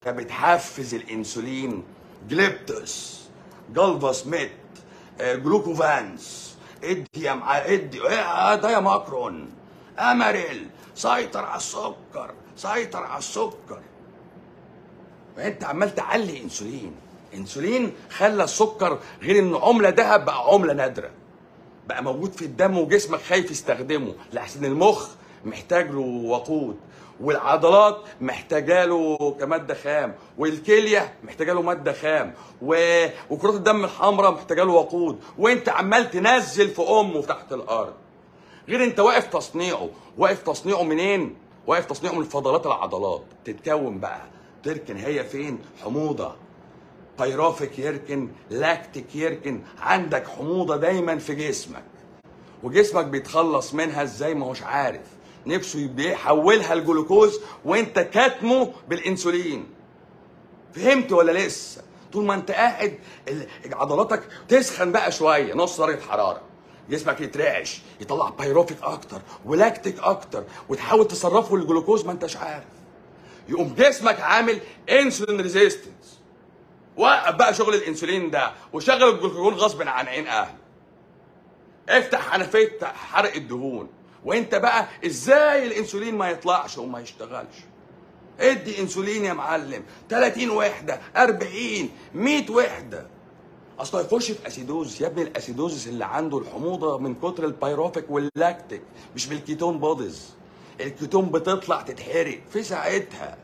بتحفز الانسولين جليبتوس جالفاس ميت آه، جلوكوفانس ادي يا مع ادي ايه ده يا ماكرون اماريل سيطر على السكر سيطر على السكر فانت عمال تعلي انسولين انسولين خلى السكر غير انه عمله ذهب بقى عمله نادره بقى موجود في الدم وجسمك خايف يستخدمه لحسن المخ محتاج له وقود والعضلات محتاجه له كماده خام والكليه محتاجه له ماده خام و... وكرات الدم الحمراء محتاجه له وقود وانت عمال تنزل في امه تحت الارض غير انت واقف تصنيعه واقف تصنيعه منين واقف تصنيعه من فضلات العضلات تتكون بقى تركن هي فين حموضه بيرافيك يركن لاكتيك يركن عندك حموضه دايما في جسمك وجسمك بيتخلص منها ازاي ما هوش عارف نفسه بيحولها لجلوكوز وانت كاتمه بالانسولين فهمت ولا لسه طول ما انت قاعد ال- عضلاتك تسخن بقى شويه نص درجه حراره جسمك يترعش يطلع بيروفيك اكتر ولاكتيك اكتر وتحاول تصرفه للجلوكوز ما انتش عارف يقوم جسمك عامل انسولين ريزيستنس وقف بقى شغل الانسولين ده وشغل الجلوكوز غصب عن عين اهله افتح حنفيه حرق الدهون وانت بقى ازاي الانسولين ما يطلعش وما يشتغلش ادي انسولين يا معلم 30 وحده 40 100 وحده اصل هيخش في اسيدوز يا ابني الاسيدوزس اللي عنده الحموضه من كتر البيروفيك واللاكتيك مش بالكيتون بوديز الكيتون بتطلع تتحرق في ساعتها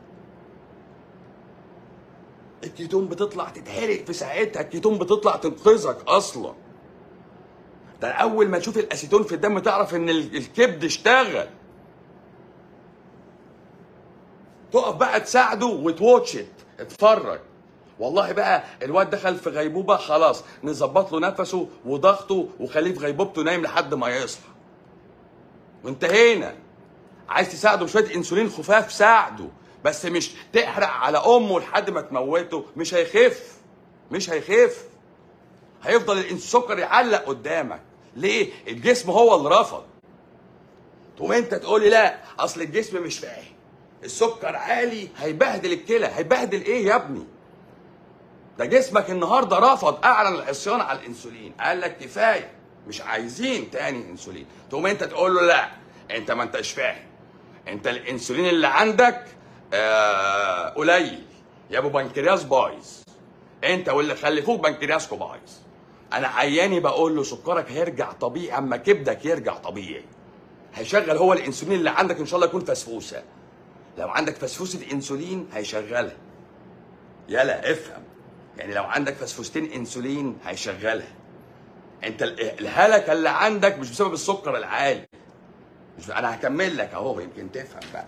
الكيتون بتطلع تتحرق في ساعتها الكيتون بتطلع تنقذك اصلا ده اول ما تشوف الاسيتون في الدم تعرف ان ال- الكبد اشتغل تقف بقى تساعده وتواتشت اتفرج والله بقى الواد دخل في غيبوبه خلاص نظبط له نفسه وضغطه وخليه في غيبوبته نايم لحد ما يصحى وانتهينا عايز تساعده بشويه انسولين خفاف ساعده بس مش تحرق على امه لحد ما تموته مش هيخف مش هيخف هيفضل السكر يعلق قدامك ليه الجسم هو اللي رفض تقوم انت تقول لي لا اصل الجسم مش فاهم السكر عالي هيبهدل الكلى هيبهدل ايه يا ابني ده جسمك النهارده رفض اعلن العصيان على الانسولين قال لك كفايه مش عايزين تاني انسولين تقوم انت تقول له لا انت ما انتش فاهم انت الانسولين اللي عندك آه قليل يا ابو بنكرياس بايظ انت واللي خلفوك بنكرياسكو بايظ انا عياني بقول له سكرك هيرجع طبيعي اما كبدك يرجع طبيعي هيشغل هو الانسولين اللي عندك ان شاء الله يكون فسفوسه لو عندك فسفوسه انسولين هيشغلها يلا افهم يعني لو عندك فسفوستين انسولين هيشغلها انت ال- الهلكه اللي عندك مش بسبب السكر العالي مش انا هكمل لك اهو يمكن تفهم بقى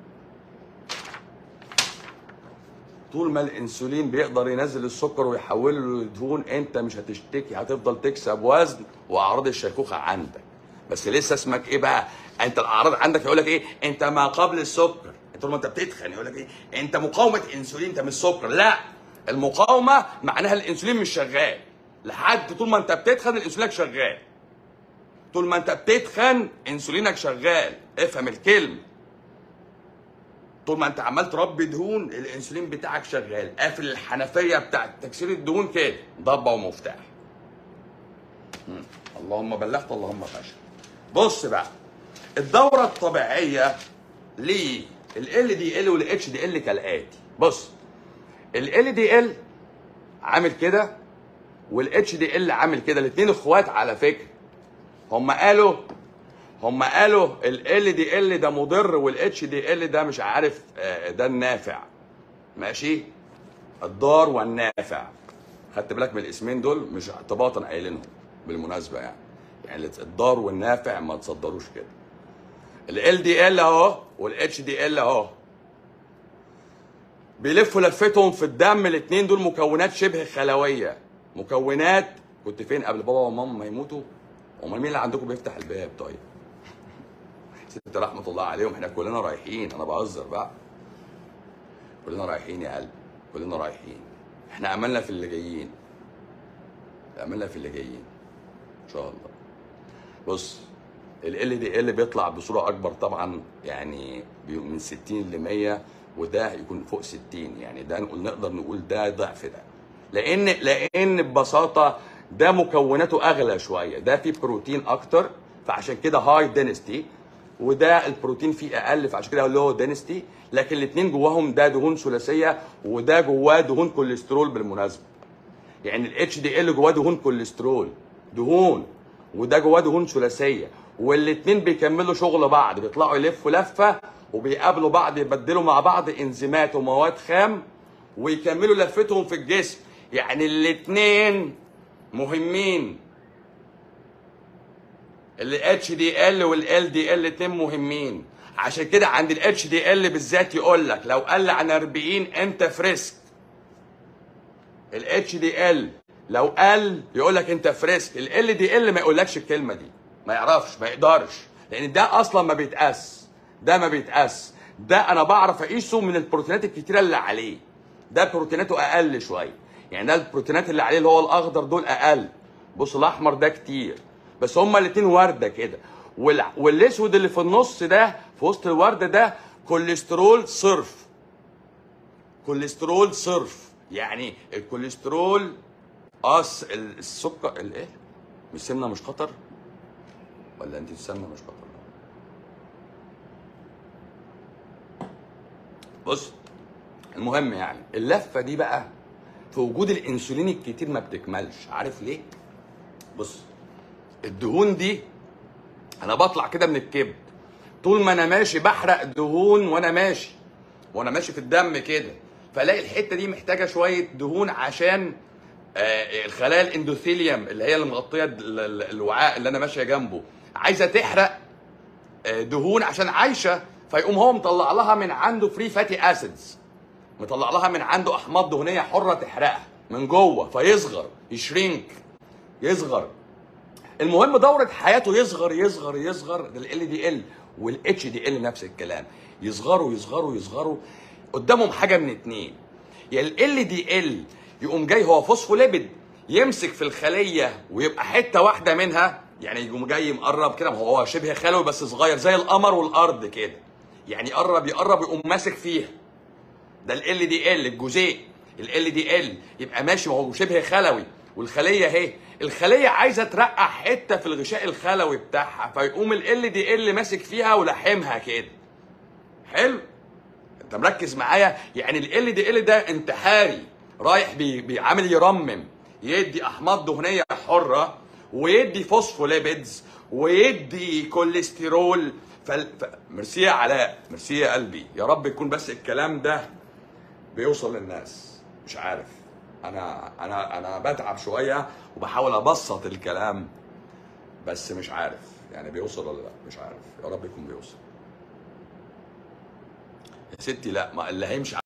طول ما الانسولين بيقدر ينزل السكر ويحوله لدهون انت مش هتشتكي هتفضل تكسب وزن واعراض الشيخوخه عندك بس لسه اسمك ايه بقى انت الاعراض عندك يقول لك ايه انت ما قبل السكر طول ما انت بتتخن يقول لك ايه انت مقاومه انسولين انت مش سكر لا المقاومه معناها الانسولين مش شغال لحد طول ما انت بتتخن الانسولينك شغال طول ما انت بتتخن انسولينك شغال افهم الكلمه طول ما انت عمال تربي دهون الانسولين بتاعك شغال قافل الحنفيه بتاعت تكسير الدهون كده ضبه ومفتاح مم. اللهم بلغت اللهم فشل بص بقى الدوره الطبيعيه ليه ال دي ال والاتش دي ال كالاتي بص ال دي ال عامل كده والاتش دي ال عامل كده الاثنين اخوات على فكره هم قالوا هم قالوا ال دي ال ده مضر والاتش دي ال ده مش عارف آه، ده النافع ماشي الضار والنافع خدت بالك من الاسمين دول مش اعتباطا قايلينهم بالمناسبه يعني يعني الضار والنافع ما تصدروش كده ال دي ال اهو والاتش دي ال اهو بيلفوا لفتهم في الدم الاثنين دول مكونات شبه خلويه مكونات كنت فين قبل بابا وماما ما يموتوا امال مين اللي عندكم بيفتح الباب طيب ست رحمه الله عليهم احنا كلنا رايحين انا بهزر بقى كلنا رايحين يا قلبي كلنا رايحين احنا املنا في اللي جايين املنا في اللي جايين ان شاء الله بص ال دي ال بيطلع بصوره اكبر طبعا يعني بي- من 60 ل 100 وده يكون فوق 60 يعني ده نقول نقدر نقول ده ضعف ده لان لان ببساطه ده مكوناته اغلى شويه ده فيه بروتين اكتر فعشان كده هاي دينستي وده البروتين فيه اقل فعشان كده لو دينستي لكن الاثنين جواهم ده دهون ثلاثيه وده جواه دهون كوليسترول بالمناسبه يعني الاتش دي ال جواه دهون كوليسترول دهون وده جواه دهون ثلاثيه والاثنين بيكملوا شغل بعض بيطلعوا يلفوا لفه وبيقابلوا بعض يبدلوا مع بعض انزيمات ومواد خام ويكملوا لفتهم في الجسم يعني الاثنين مهمين الاتش دي ال والال دي ال الاثنين مهمين عشان كده عند الاتش دي ال بالذات يقول لك لو قل عن 40 انت فريسك الاتش دي ال لو قل يقول لك انت فريسك ال دي ال ما يقولكش الكلمه دي ما يعرفش ما يقدرش لان ده اصلا ما بيتقاس ده ما بيتقاس ده انا بعرف اقيسه من البروتينات الكتيره اللي عليه ده بروتيناته اقل شويه يعني ده البروتينات اللي عليه اللي هو الاخضر دول اقل بص الاحمر ده كتير بس هما الاتنين ورده كده وال... والاسود اللي في النص ده في وسط الورده ده كوليسترول صرف كوليسترول صرف يعني الكوليسترول أص السكر الايه مش سمنه مش خطر ولا انت السمنه مش خطر بص المهم يعني اللفه دي بقى في وجود الانسولين الكتير ما بتكملش عارف ليه بص الدهون دي انا بطلع كده من الكبد طول ما انا ماشي بحرق دهون وانا ماشي وانا ماشي في الدم كده فالاقي الحته دي محتاجه شويه دهون عشان آه، الخلايا الاندوثيليوم اللي هي اللي مغطيه ال- ال- الوعاء اللي انا ماشيه جنبه عايزه تحرق آه، دهون عشان عايشه فيقوم هو مطلع لها من عنده فري فاتي اسيدز مطلع لها من عنده احماض دهنيه حره تحرقها من جوه فيصغر يشرينك يصغر المهم دورة حياته يصغر يصغر يصغر ده ال دي ال والاتش دي ال نفس الكلام يصغروا يصغروا يصغروا قدامهم حاجه من اتنين يا ال دي ال يقوم جاي هو فوسفوليبيد يمسك في الخليه ويبقى حته واحده منها يعني يقوم جاي مقرب كده ما هو شبه خلوي بس صغير زي القمر والارض كده يعني يقرب يقرب يقوم ماسك فيها ده ال دي ال الجزيء ال دي ال يبقى ماشي ما هو شبه خلوي والخليه اهي الخليه عايزه ترقع حته في الغشاء الخلوي بتاعها فيقوم ال دي ال ماسك فيها ولحمها كده حلو انت مركز معايا يعني ال دي ال ده انتحاري رايح بي- بيعامل يرمم يدي احماض دهنيه حره ويدي فوسفوليبيدز ويدي كوليسترول فال... ف... ميرسي يا علاء ميرسي يا قلبي يا رب يكون بس الكلام ده بيوصل للناس مش عارف انا انا انا بتعب شويه وبحاول ابسط الكلام بس مش عارف يعني بيوصل ولا لا مش عارف يا رب يكون بيوصل يا ستي لا ما اللي هيمشي